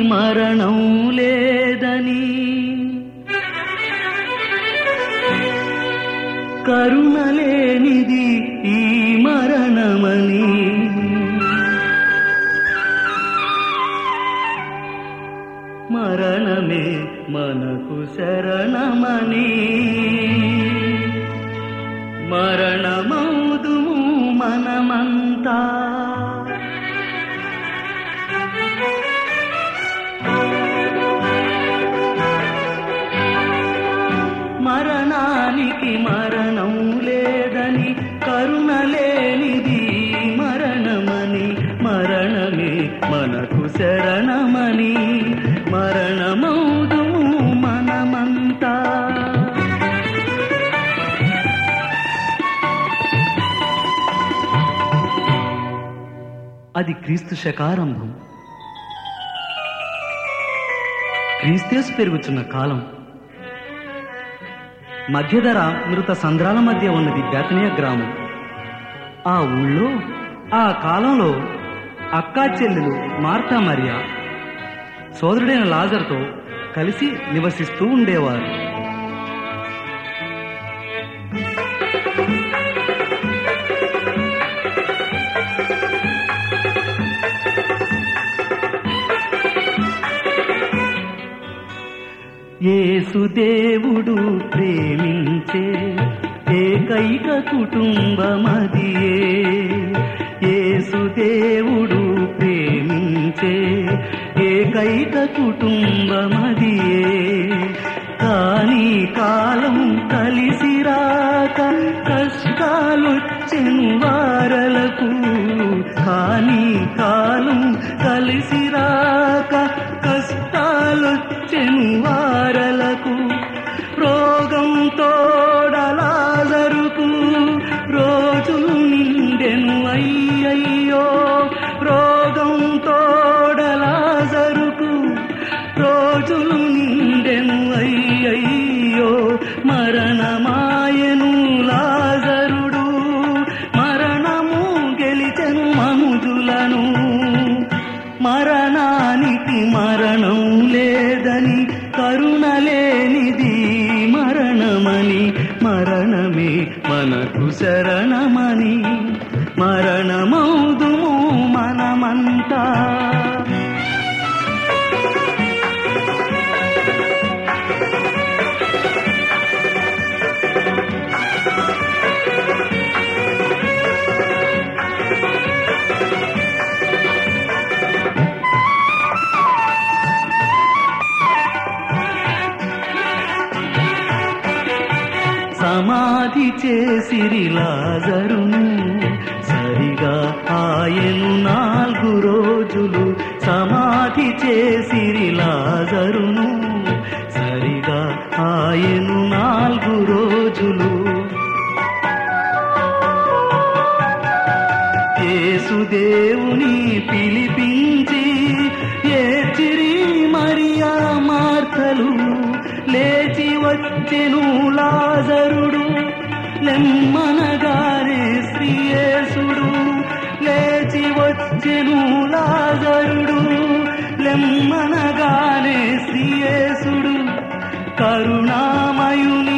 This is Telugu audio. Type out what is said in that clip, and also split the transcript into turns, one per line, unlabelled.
మరణం లేదని కరుణ లేనిది ఈ మరణమని మరణమే మనకు శరణమని మరణమౌదుము మనమంతా మరణానికి మరణం లేదని కరుణ లేనిది మరణమని మరణమే మనకు శరణమని మరణమౌదుము మనమంతా అది క్రీస్తు శకారంభం క్రీస్తేసు పెరుగుచున్న కాలం మధ్యధర మృత సంద్రాల మధ్య ఉన్నది బేతనీయ గ్రామం ఆ ఊళ్ళో ఆ కాలంలో అక్కా చెల్లెలు మార్తా మరియా సోదరుడైన లాజర్తో కలిసి నివసిస్తూ ఉండేవారు యేసుదేవుడు ప్రేమించే ఏకైక కుటుంబమదియే యేసుదేవుడు ప్రేమించే ఏకైక కుటుంబమదియే కానీ కాలం కలిసి రాక కష్టాలొచ్చెను వారలకు కానీ కాలం కలిసి రాక కష్టాలొచ్చెను వారలకు రోగం తోడలాజరుకు రోజులు నిండెను అయ్యయ్యో రోగం తోడలాజరుకు రోజులు నిండెను అయ్యయ్యో మరణమాయను లాజరుడు మరణము గెలిచెను మనుజులను మరణానికి మరణం లేదని కరుణ లేనిది మరణమని మరణమే మనకు శరణమని మరణమౌదుము మనమంతా సమాధి చేసిరి లాజరును సరిగా ఆయను నాలుగు రోజులు సమాధి చేసిరి లాజరును సరిగా ఆయను నాలుగు రోజులు యేసుదేవుని పిలిపించి ఏచిరి మరియా మార్తలు లేచి వచ్చెను లాజరుడు లెమ్మనగానే శ్రీయేసుడు లేచి వచ్చెను లాజరుడు లెమ్మనగానే శ్రీయేసుడు కరుణామయుని